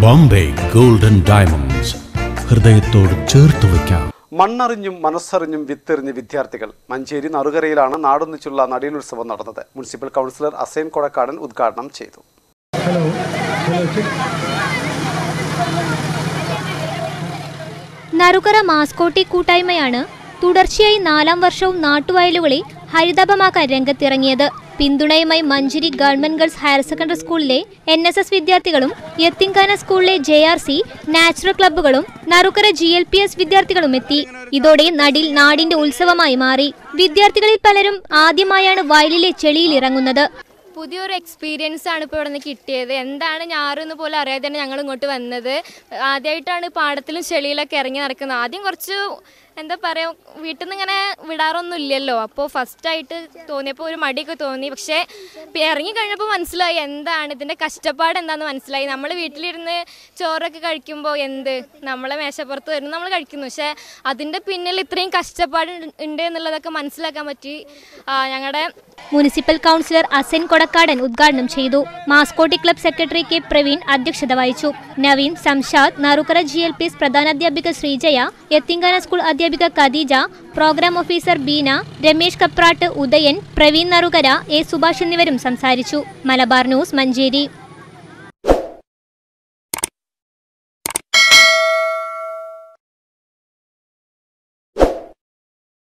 Bombay golden diamonds ഹൃദയത്തോട് ചേർത്ത് വയ്ക്കാം മണ്ണറിഞ്ഞും മനസ്സറിഞ്ഞും വിത്തെറിഞ്ഞ വിദ്യാർത്ഥികൾ മഞ്ചേരി നറുകരയിലാണ് നാടൊന്നിച്ചുള്ള നടീലുത്സവം നടന്നത് മുനിസിപ്പൽ കൗൺസിലർ അസൈൻ കൊടക്കാടൻ ഉദ്ഘാടനം ചെയ്തു നറുകര മാസ്കോട്ടി കൂട്ടായ്മയാണ് തുടർച്ചയായി നാലാം വർഷവും നാട്ടുവയലുകളെ ഹരിതഭമാക്കാൻ രംഗത്തിറങ്ങിയത് പിന്തുണയുമായി Manjeri government girls higher secondary സ്കൂളിലെ എൻ എസ് എസ് വിദ്യാർത്ഥികളും യത്തിങ്കാന സ്കൂളിലെ ജെ ആർ സി നാച്ചുറൽ ക്ലബ്ബുകളും Narukkara G L P S വിദ്യാർത്ഥികളും എത്തി ഇതോടെ നടിൽ നാടിന്റെ ഉത്സവമായി മാറി വിദ്യാർത്ഥികളിൽ പലരും ആദ്യമായാണ് വയലിലെ ചെളിയിൽ ഇറങ്ങുന്നത് പുതിയൊരു എക്സ്പീരിയൻസ് ആണ് ഇപ്പോൾ ഇവിടെ നിന്ന് കിട്ടിയത് എന്താണ് ഞാറെന്ന് പോലും അറിയാതെ തന്നെ ഞങ്ങൾ ഇങ്ങോട്ട് വന്നത് ആദ്യമായിട്ടാണ് പാടത്തിലും ചെളിയിലൊക്കെ ഇറങ്ങി നടക്കുന്നത് ആദ്യം കുറച്ച് എന്താ പറയുക വീട്ടിൽ നിന്ന് ഇങ്ങനെ വിടാറൊന്നും ഇല്ലല്ലോ അപ്പോൾ ഫസ്റ്റായിട്ട് തോന്നിയപ്പോൾ ഒരു മടിയൊക്കെ തോന്നി പക്ഷേ ഇപ്പം ഇറങ്ങി കഴിഞ്ഞപ്പോൾ മനസ്സിലായി എന്താണ് ഇതിൻ്റെ കഷ്ടപ്പാട് എന്താണെന്ന് മനസ്സിലായി നമ്മൾ വീട്ടിലിരുന്ന് ചോറൊക്കെ കഴിക്കുമ്പോൾ എന്ത് നമ്മളെ മേശപ്പുറത്ത് വരുന്നു നമ്മൾ കഴിക്കുന്നു പക്ഷേ അതിൻ്റെ പിന്നിൽ ഇത്രയും കഷ്ടപ്പാട് ഉണ്ട് എന്നുള്ളതൊക്കെ മനസ്സിലാക്കാൻ പറ്റി ഞങ്ങളുടെ മുനിസിപ്പൽ കൗൺസിലർ അസൻ കൊടക്കാടൻ ഉദ്ഘാടനം ചെയ്തു മാസ്കോട്ടി ക്ലബ് സെക്രട്ടറി കെ പ്രവീൺ അധ്യക്ഷത വഹിച്ചു Naveen Samshad Narukkara G L P S പ്രധാനാധ്യാപിക ശ്രീജയ എത്തിങ്കാന സ്കൂൾ അധ്യാപിക Khadeeja programme officer Beena Ramesh Kaprat Udayan Praveen Narukara A Subhash എന്നിവരും സംസാരിച്ചു മലബാർ ന്യൂസ് മഞ്ചേരി